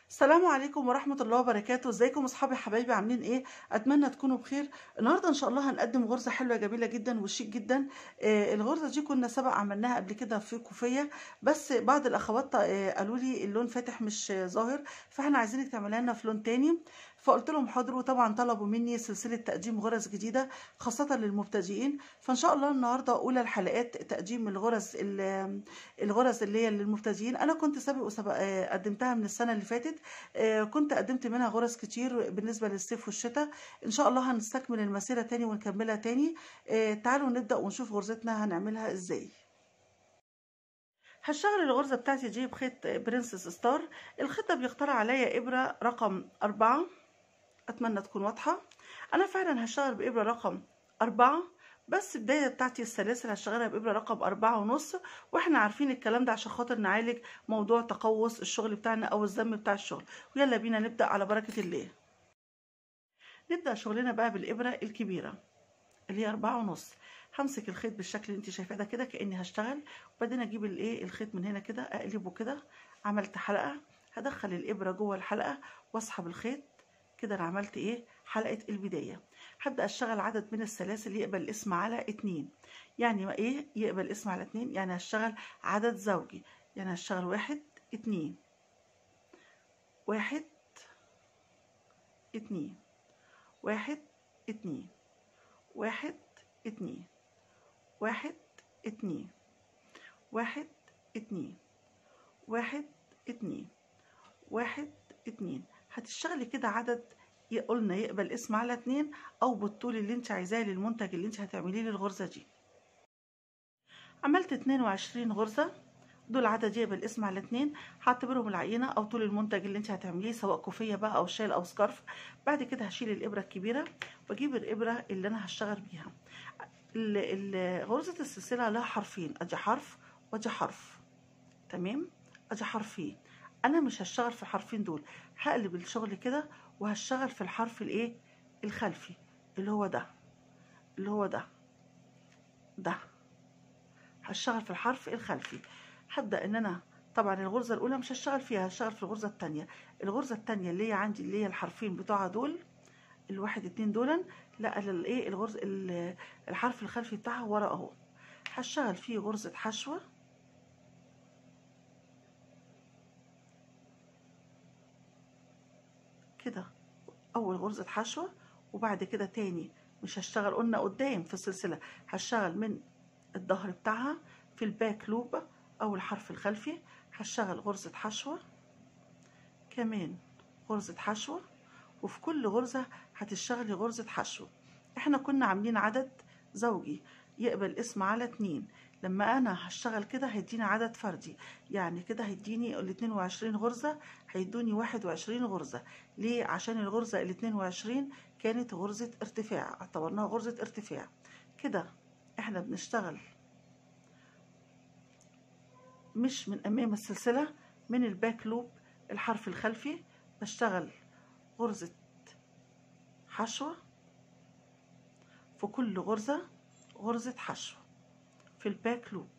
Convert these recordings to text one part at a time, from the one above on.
السلام عليكم ورحمة الله وبركاته ازيكم اصحابي حبايبي عاملين ايه اتمنى تكونوا بخير النهاردة ان شاء الله هنقدم غرزة حلوة جميلة جدا وشيك جدا آه الغرزة دي كنا سبق عملناها قبل كده في كوفية بس بعض الاخوات آه قالوا لي اللون فاتح مش آه ظاهر فاحنا عايزينك تعملها لنا في لون تاني فقلت لهم حاضر وطبعا طلبوا مني سلسلة تقديم غرز جديدة خاصة للمبتدئين فان شاء الله النهاردة اولى الحلقات تقديم الغرز الغرز اللي هي للمبتدئين انا كنت سابق وسبق آه قدمتها من السنة اللي فاتت آه كنت قدمت منها غرز كتير بالنسبة للصيف والشتاء ان شاء الله هنستكمل المسيرة تاني ونكملها تاني آه تعالوا نبدأ ونشوف غرزتنا هنعملها ازاي هشتغل الغرزة بتاعتي دي بخيط برنسس ستار الخيط ده بيختار عليا إبرة رقم أربعة أتمنى تكون واضحة أنا فعلا هشتغل بإبرة رقم أربعة بس البداية بتاعتي السلاسل هشتغلها بإبرة رقم أربعة ونص وإحنا عارفين الكلام ده عشان خاطر نعالج موضوع تقوس الشغل بتاعنا أو الزم بتاع الشغل ويلا بينا نبدأ على بركة الله نبدأ شغلنا بقى بالإبرة الكبيرة اللي هي أربعة ونص همسك الخيط بالشكل اللي انت شايفاه ده كده كاني هشتغل وبعدين اجيب الايه الخيط من هنا كده اقلبه كده عملت حلقه هدخل الابره جوه الحلقه واسحب الخيط كده انا عملت ايه حلقه البدايه هبدا اشتغل عدد من السلاسل يقبل الاسم على اتنين يعني ايه يقبل الاسم على اتنين يعني هشتغل عدد زوجي يعني هشتغل واحد اتنين واحد اتنين واحد اتنين واحد اتنين واحد اتنين واحد اتنين واحد اتنين واحد اتنين هتشتغلي كده عدد قلنا يقبل اسم على اتنين او بالطول اللي انت عايزاه للمنتج اللي انت هتعمليه للغرزة دي عملت اتنين وعشرين غرزة دول عدد يقبل اسم على اتنين هعتبرهم العينة او طول المنتج اللي انت هتعمليه سواء كوفية بقى او شال او سكارف بعد كده هشيل الابرة الكبيرة واجيب الابرة اللي انا هشتغل بيها غرزة السلسلة لها حرفين ادي حرف وادي حرف تمام ادي حرفين انا مش هشتغل في الحرفين دول هقلب الشغل كده وهشتغل في الحرف الايه الخلفي اللي هو ده اللي هو ده ده هشتغل في الحرف الخلفي هبدا ان انا طبعا الغرزه الاولى مش هشتغل فيها هشتغل في الغرزه الثانيه الغرزه الثانيه اللي هي عندي اللي هي الحرفين بتوعها دول الواحد اتنين دولا لا الايه الغرز الحرف الخلفي بتاعها ورا اهو هشتغل فيه غرزة حشوة كده اول غرزة حشوة وبعد كده تاني مش هشتغل قلنا قدام في السلسلة هشتغل من الظهر بتاعها في الباك لوب او الحرف الخلفي هشتغل غرزة حشوة كمان غرزة حشوة وفي كل غرزة هتشتغلي غرزة حشو احنا كنا عاملين عدد زوجي يقبل اسم على اتنين لما انا هشتغل كده هيديني عدد فردي يعني كده هيديني ال 22 غرزة هيدوني 21 غرزة ليه عشان الغرزة ال 22 كانت غرزة ارتفاع اعتبرناها غرزة ارتفاع كده احنا بنشتغل مش من امام السلسلة من الباك لوب الحرف الخلفي بشتغل غرزة حشوة في كل غرزة غرزة حشو في الباك لوب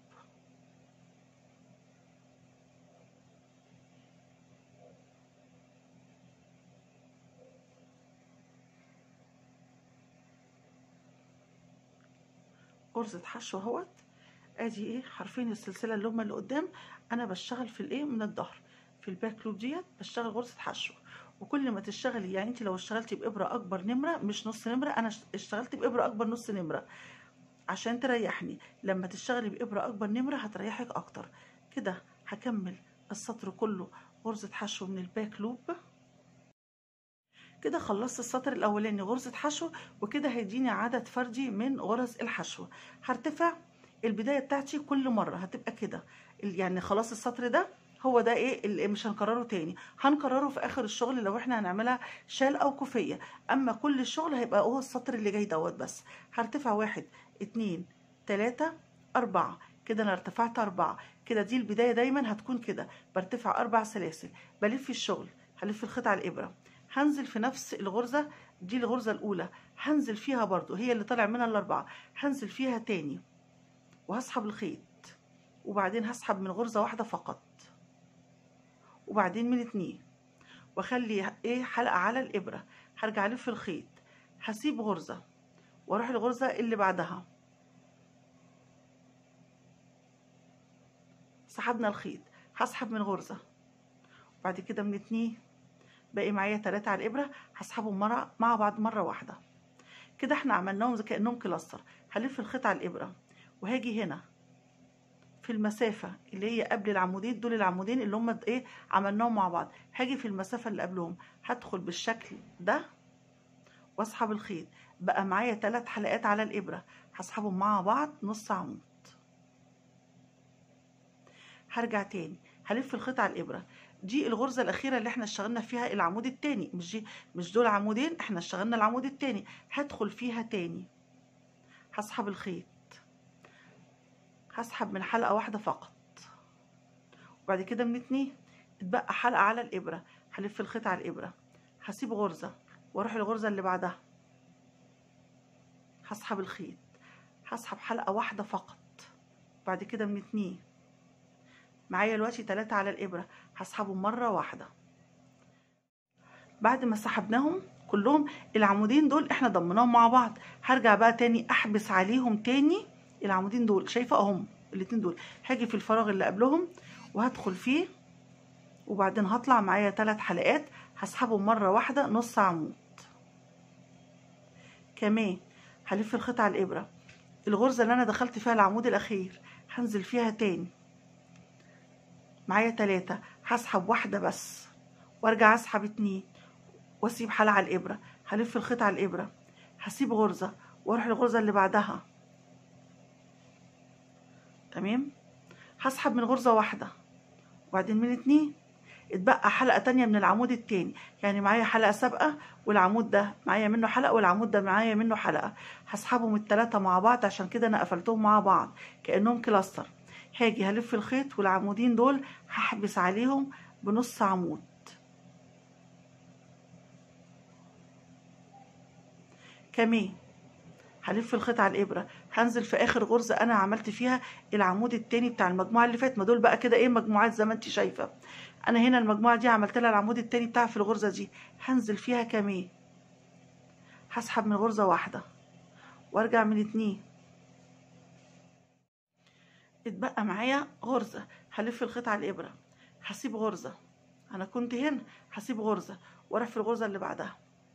غرزة حشو اهوت ادي ايه حرفين السلسلة اللي هما اللي قدام انا بشتغل في الايه من الظهر في الباك لوب ديت بشتغل غرزة حشو وكل ما تشتغلي يعني انت لو اشتغلتي بابره اكبر نمره مش نص نمره انا اشتغلت بابره اكبر نص نمره عشان تريحني لما تشتغلي بابره اكبر نمره هتريحك اكتر كده هكمل السطر كله غرزه حشو من الباك لوب كده خلصت السطر الاولاني غرزه حشو وكده هيديني عدد فردي من غرز الحشو هرتفع البدايه بتاعتي كل مره هتبقى كده يعني خلاص السطر ده هو ده ايه اللي مش هنكرره تاني هنكرره في اخر الشغل لو احنا هنعملها شال او كوفيه اما كل الشغل هيبقى هو السطر اللي جاي دوت بس هرتفع واحد اتنين تلاتة اربعة كده انا ارتفعت اربعة كده دي البداية دايما هتكون كده برتفع اربع سلاسل بلف الشغل هلف الخيط على الابرة هنزل في نفس الغرزة دي الغرزة الاولى هنزل فيها برضو هي اللي طالع منها الاربعة هنزل فيها تاني وهسحب الخيط وبعدين هسحب من غرزة واحدة فقط وبعدين من اتنين واخلي ايه حلقه على الابره هرجع الف الخيط هسيب غرزه واروح الغرزه اللي بعدها سحبنا الخيط هسحب من غرزه وبعد كده من اتنين باقي معايا تلاتة على الابره هسحبهم مره مع بعض مره واحده كده احنا عملناهم زي كانهم كلاستر هلف الخيط على الابره وهاجي هنا في المسافة اللي هي قبل العمودين دول العمودين اللي هم ايه عملناهم مع بعض هاجي في المسافة اللي قبلهم هدخل بالشكل ده واسحب الخيط بقى معايا ثلاث حلقات على الإبرة هسحبهم مع بعض نص عمود هرجع تاني هلف الخيط على الإبرة دي الغرزة الأخيرة اللي احنا اشتغلنا فيها العمود التاني مش دي مش دول عمودين احنا اشتغلنا العمود التاني هدخل فيها تاني هسحب الخيط هسحب من حلقة واحدة فقط وبعد كده من اتنين اتبقى حلقة على الإبرة هلف الخيط على الإبرة هسيب غرزة واروح الغرزة اللي بعدها هسحب الخيط هسحب حلقة واحدة فقط بعد كده من اتنين معايا دلوقتي تلاتة على الإبرة هسحبهم مرة واحدة بعد ما سحبناهم كلهم العمودين دول احنا ضمناهم مع بعض هرجع بقى تاني احبس عليهم تاني العمودين دول شايفه اهم الاتنين دول هاجي في الفراغ اللي قبلهم وهدخل فيه وبعدين هطلع معايا ثلاث حلقات هسحبهم مره واحده نص عمود كمان هلف الخيط على الابره الغرزه اللي انا دخلت فيها العمود الاخير هنزل فيها تاني معايا تلاتة هسحب واحدة بس وارجع اسحب اتنين واسيب حلقة على الابرة هلف الخيط على الابرة هسيب غرزة واروح الغرزة اللي بعدها تمام هسحب من غرزة واحدة وبعدين من اتنين اتبقى حلقة تانية من العمود التاني يعني معايا حلقة سابقة والعمود ده معايا منه حلقة والعمود ده معايا منه حلقة هسحبهم التلاتة مع بعض عشان كده انا قفلتهم مع بعض كأنهم كلاستر هاجي هلف الخيط والعمودين دول هحبس عليهم بنص عمود كمان هلف الخيط على الابره هنزل في اخر غرزه انا عملت فيها العمود التاني بتاع المجموعه اللي فاتت ما دول بقى كده ايه مجموعات زي ما انت شايفه انا هنا المجموعه دي عملت لها العمود التاني بتاعها في الغرزه دي هنزل فيها كمان هسحب من غرزه واحده وارجع من اتنين اتبقى معايا غرزه هلف الخيط على الابره هسيب غرزه انا كنت هنا هسيب غرزه واروح في الغرزه اللي بعدها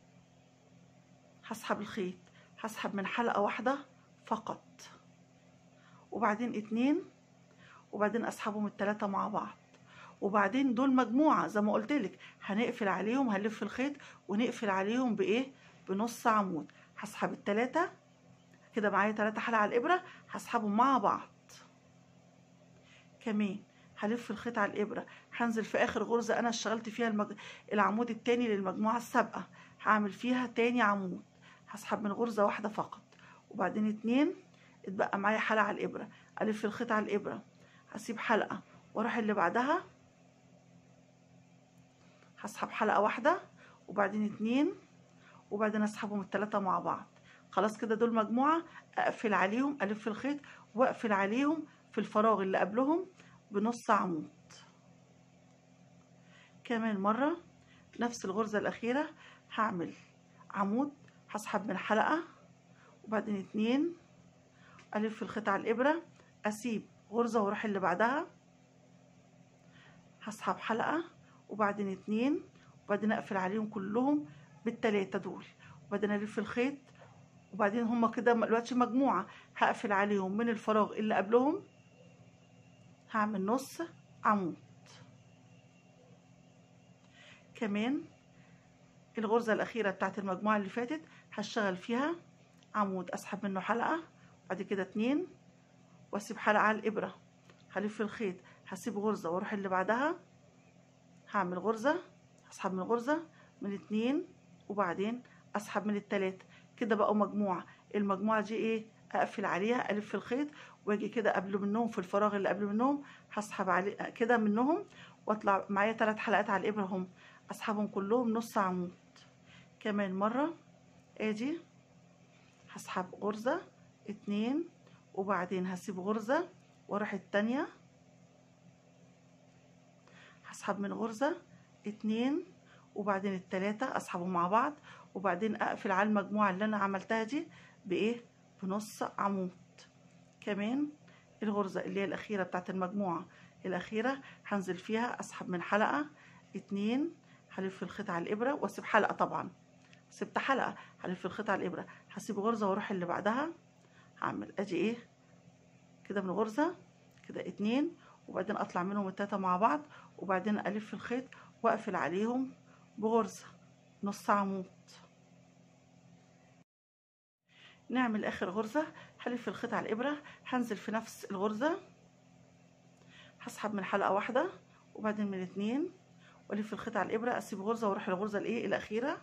هسحب الخيط هسحب من حلقة واحدة فقط وبعدين اتنين وبعدين اسحبهم التلاتة مع بعض وبعدين دول مجموعة زي ما قلت لك هنقفل عليهم هنلف الخيط ونقفل عليهم بايه بنص عمود هسحب التلاتة كده معايا تلاتة حلقة على الابرة هسحبهم مع بعض كمان هلف الخيط على الابرة هنزل في اخر غرزة انا اشتغلت فيها المج... العمود التاني للمجموعة السابقة هعمل فيها تاني عمود هسحب من غرزة واحدة فقط وبعدين اتنين اتبقى معايا حلقة على الإبرة ألف الخيط على الإبرة هسيب حلقة واروح اللي بعدها هسحب حلقة واحدة وبعدين اتنين وبعدين اسحبهم التلاتة مع بعض خلاص كده دول مجموعة اقفل عليهم الف الخيط واقفل عليهم في الفراغ اللي قبلهم بنص عمود كمان مرة نفس الغرزة الأخيرة هعمل عمود هسحب من حلقة وبعدين اتنين ألف الخيط على الإبرة أسيب غرزة وأروح اللي بعدها هسحب حلقة وبعدين اتنين وبعدين أقفل عليهم كلهم بالتلاتة دول وبعدين ألف الخيط وبعدين هما كده دلوقتي مجموعة هقفل عليهم من الفراغ اللي قبلهم هعمل نص عمود كمان الغرزة الأخيرة بتاعت المجموعة اللي فاتت هشتغل فيها عمود أسحب منه حلقة بعد كده اتنين وأسيب حلقة على الإبرة هلف الخيط هسيب غرزة وأروح اللي بعدها هعمل غرزة أسحب من غرزة من اتنين وبعدين أسحب من التلاتة كده بقوا مجموعة المجموعة دي إيه أقفل عليها ألف الخيط وأجي كده قبل منهم في الفراغ اللي قبل منهم هسحب عليه كده منهم وأطلع معايا تلات حلقات على الإبرة هم أسحبهم كلهم نص عمود كمان مرة ادي هسحب غرزة اتنين وبعدين هسيب غرزة واروح التانية هسحب من غرزة اتنين وبعدين التلاتة اسحبهم مع بعض وبعدين اقفل على المجموعة اللي انا عملتها دي بايه بنص عمود كمان الغرزة اللي هي الاخيرة بتاعت المجموعة الاخيرة هنزل فيها اسحب من حلقة اتنين هلف الخيط على الابرة واسيب حلقة طبعا سبت حلقة هلف الخيط على الابرة هسيب غرزة واروح اللي بعدها هعمل ادي ايه كده من غرزة كده اتنين وبعدين اطلع منهم التلاتة مع بعض وبعدين الف الخيط واقفل عليهم بغرزة نص عمود نعمل اخر غرزة هلف الخيط على الابرة هنزل في نفس الغرزة هسحب من حلقة واحدة وبعدين من اتنين والف الخيط على الابرة اسيب غرزة واروح الغرزة الايه الاخيرة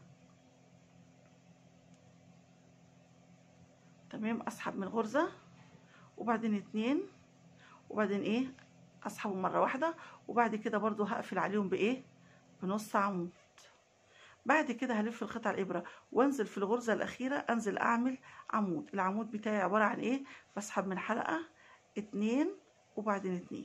تمام اسحب من غرزة وبعدين اتنين وبعدين ايه اسحبهم مرة واحدة وبعد كده برضو هقفل عليهم بايه بنص عمود بعد كده هلف الخيط على الابره وانزل في الغرزه الاخيره انزل اعمل عمود العمود بتاعي عباره عن ايه بسحب من حلقه اتنين وبعدين اتنين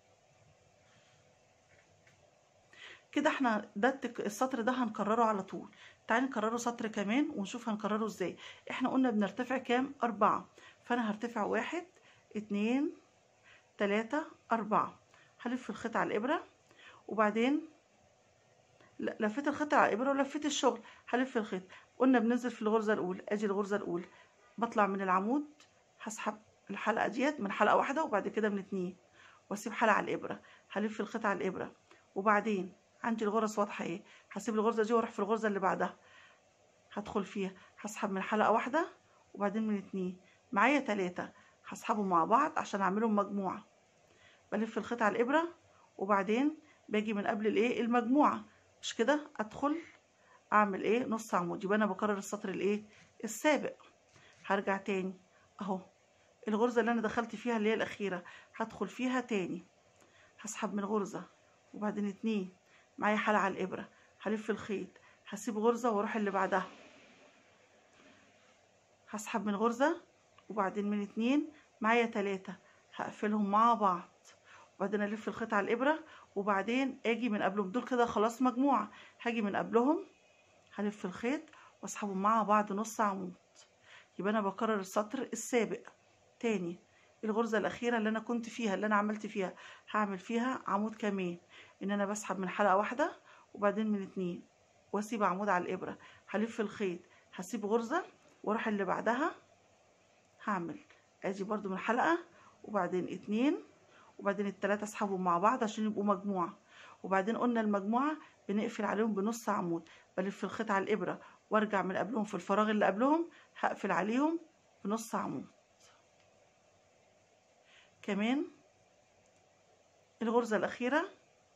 كده احنا ده التك- السطر ده هنكرره على طول تعالي نكرره سطر كمان ونشوف هنكرره ازاي احنا قلنا بنرتفع كام اربعة فانا هرتفع واحد اتنين تلاتة اربعة هلف الخيط على الابرة وبعدين ل- لفيت الخيط على الابره ولفيت الشغل هلف الخيط قلنا بننزل في الغرزه الاولى ادي الغرزه الاولى بطلع من العمود هسحب الحلقه ديت من حلقه واحده وبعد كده من اتنين واسيب حلقه على الابره هلف الخيط على الابره وبعدين عندي الغرز واضحه ايه هسيب الغرزه دي واروح في الغرزه اللي بعدها هدخل فيها هسحب من حلقه واحده وبعدين من اتنين معايا تلاتة هسحبهم مع بعض عشان اعملهم مجموعه بلف الخيط على الابره وبعدين باجي من قبل الايه المجموعه مش كده ادخل اعمل ايه نص عمود يبقى انا بكرر السطر الايه السابق هرجع تاني اهو الغرزه اللي انا دخلت فيها اللي هي الاخيره هدخل فيها تاني هسحب من غرزه وبعدين اتنين معايا حلقه على الابره هلف الخيط هسيب غرزه واروح اللي بعدها هسحب من غرزه وبعدين من اتنين معايا تلاتة هقفلهم مع بعض وبعدين الف الخيط على الابره وبعدين اجي من قبلهم دول كده خلاص مجموعه هاجي من قبلهم هلف الخيط واسحبهم مع بعض نص عمود يبقى انا بكرر السطر السابق تاني الغرزه الاخيره اللي انا كنت فيها اللي انا عملت فيها هعمل فيها عمود كمان ان انا بسحب من حلقه واحده وبعدين من اتنين واسيب عمود على الابره هلف الخيط هسيب غرزه واروح اللي بعدها هعمل ادي برضو من حلقه وبعدين اتنين وبعدين التلاتة اسحبهم مع بعض عشان يبقوا مجموعة وبعدين قلنا المجموعة بنقفل عليهم بنص عمود بلف الخيط على الإبرة وارجع من قبلهم في الفراغ اللي قبلهم هقفل عليهم بنص عمود كمان الغرزة الأخيرة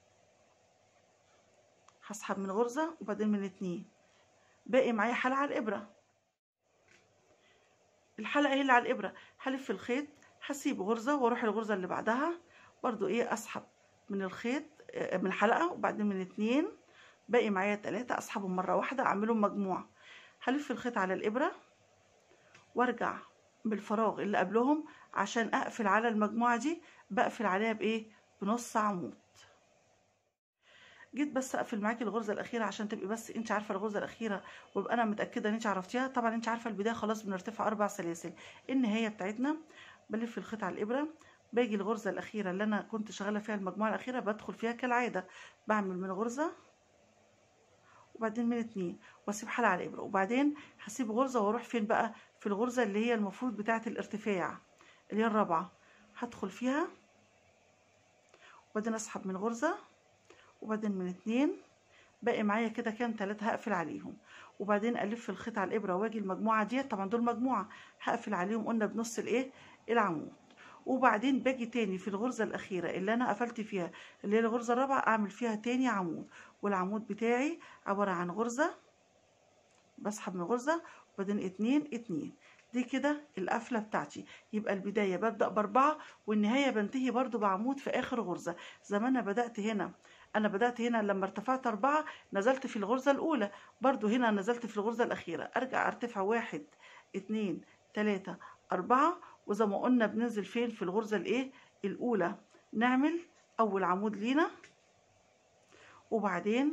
هسحب من غرزة وبعدين من اتنين باقي معايا حلقة على الإبرة الحلقة هي اللي على الإبرة هلف الخيط هسيب غرزة واروح الغرزة اللي بعدها برضو ايه اسحب من الخيط آه، من الحلقة وبعدين من اتنين باقي معايا تلاتة اسحبهم مرة واحدة اعملهم مجموعة هلف الخيط على الابرة وارجع بالفراغ اللي قبلهم عشان اقفل على المجموعة دي بقفل عليها بايه بنص عمود جيت بس اقفل معاكي الغرزه الاخيره عشان تبقي بس انت عارفه الغرزه الاخيره وابقى انا متاكده ان انت عرفتيها طبعا انت عارفه البدايه خلاص بنرتفع اربع سلاسل النهايه بتاعتنا بلف الخيط على الابره باجي الغرزه الاخيره اللي انا كنت شغاله فيها المجموعه الاخيره بدخل فيها كالعاده بعمل من غرزه وبعدين من اتنين واسيب حلقه على الابره وبعدين هسيب غرزه واروح فين بقى في الغرزه اللي هي المفروض بتاعه الارتفاع اللي هي الرابعه هدخل فيها وبعدين اسحب من غرزه وبعدين من اتنين باقي معايا كده كام تلاتة هقفل عليهم وبعدين الف الخيط على الابره واجي المجموعه ديت طبعا دول مجموعه هقفل عليهم قلنا بنص الايه العمود وبعدين باجي تاني في الغرزه الاخيره اللي انا قفلت فيها اللي هي الغرزه الرابعه اعمل فيها تاني عمود والعمود بتاعي عباره عن غرزه بسحب من غرزه وبعدين اتنين اتنين دي كده القفله بتاعتي يبقى البدايه ببدا باربعه والنهايه بنتهي برضو بعمود في اخر غرزه زي ما انا بدات هنا انا بدات هنا لما ارتفعت اربعه نزلت في الغرزه الاولى برضو هنا نزلت في الغرزه الاخيره ارجع ارتفع واحد اتنين تلاته اربعه وزي ما قلنا بننزل فين في الغرزه الايه الاولى نعمل اول عمود لينا وبعدين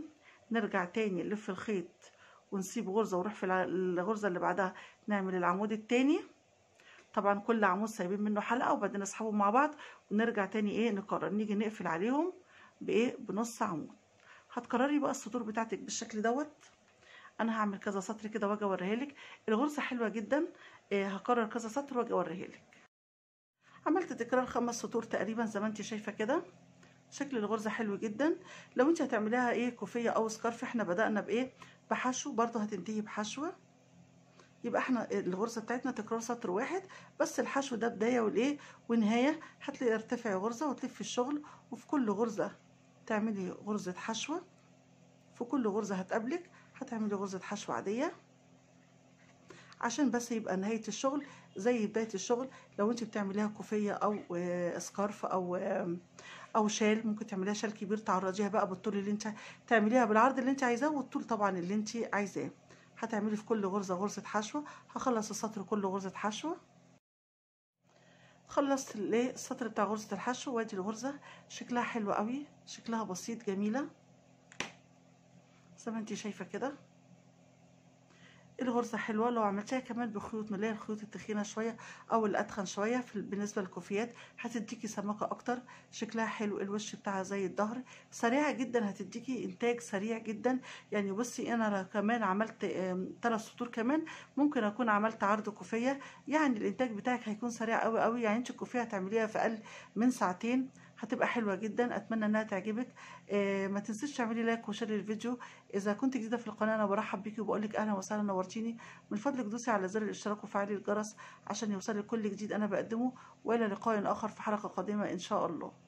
نرجع تاني نلف الخيط ونسيب غرزة ونروح في الع- الغرزة اللي بعدها نعمل العمود التاني طبعا كل عمود سايبين منه حلقة وبعدين نسحبهم مع بعض ونرجع تاني ايه نكرر نيجي نقفل عليهم بايه بنص عمود هتكرري بقى السطور بتاعتك بالشكل دوت انا هعمل كذا سطر كده واجي اوريها لك الغرزة حلوة جدا إيه هكرر كذا سطر واجي اوريها لك عملت تكرار خمس سطور تقريبا زي ما انت شايفة كده شكل الغرزة حلو جدا لو انت هتعمليها ايه كوفية او سكارف احنا بدأنا بايه بحشو برضو هتنتهي بحشوة يبقى احنا الغرزة بتاعتنا تكرار سطر واحد بس الحشو ده بداية والايه ونهاية هتلاقي ارتفعي غرزة وتلفي الشغل وفي كل غرزة تعملي غرزة حشوة في كل غرزة هتقابلك هتعملي غرزة حشو عادية عشان بس يبقى نهاية الشغل زي بداية الشغل لو انت بتعمليها كوفية او آه، سكارف او آه، او شال ممكن تعمليها شال كبير تعرضيها بقى بالطول اللي انت تعمليها بالعرض اللي انت عايزاه والطول طبعا اللي انت عايزاه هتعملي في كل غرزة غرزة حشوة هخلص السطر كله غرزة حشوة خلصت الايه السطر بتاع غرزة الحشو وادي الغرزة شكلها حلو قوي شكلها بسيط جميلة زي ما انت شايفة كده الغرزة حلوة لو عملتيها كمان بخيوط من اللي هي الخيوط التخينة شوية أو الأتخن شوية في بالنسبة للكوفيات هتديكي سماكة أكتر شكلها حلو الوش بتاعها زي الظهر سريعة جدا هتديكي إنتاج سريع جدا يعني بصي أنا كمان عملت ثلاث سطور كمان ممكن أكون عملت عرض كوفية يعني الإنتاج بتاعك هيكون سريع أوي أوي يعني أنت الكوفية هتعمليها في أقل من ساعتين هتبقى حلوة جدا أتمنى إنها تعجبك آه ما تنسيش تعملي لايك وشير الفيديو إذا كنت جديدة في القناة أنا برحب بيكي وبقول لك أهلا وسهلا نورتيني من فضلك دوسي على زر الاشتراك وفعلي الجرس عشان يوصلك كل جديد أنا بقدمه وإلى لقاء آخر في حلقة قادمة إن شاء الله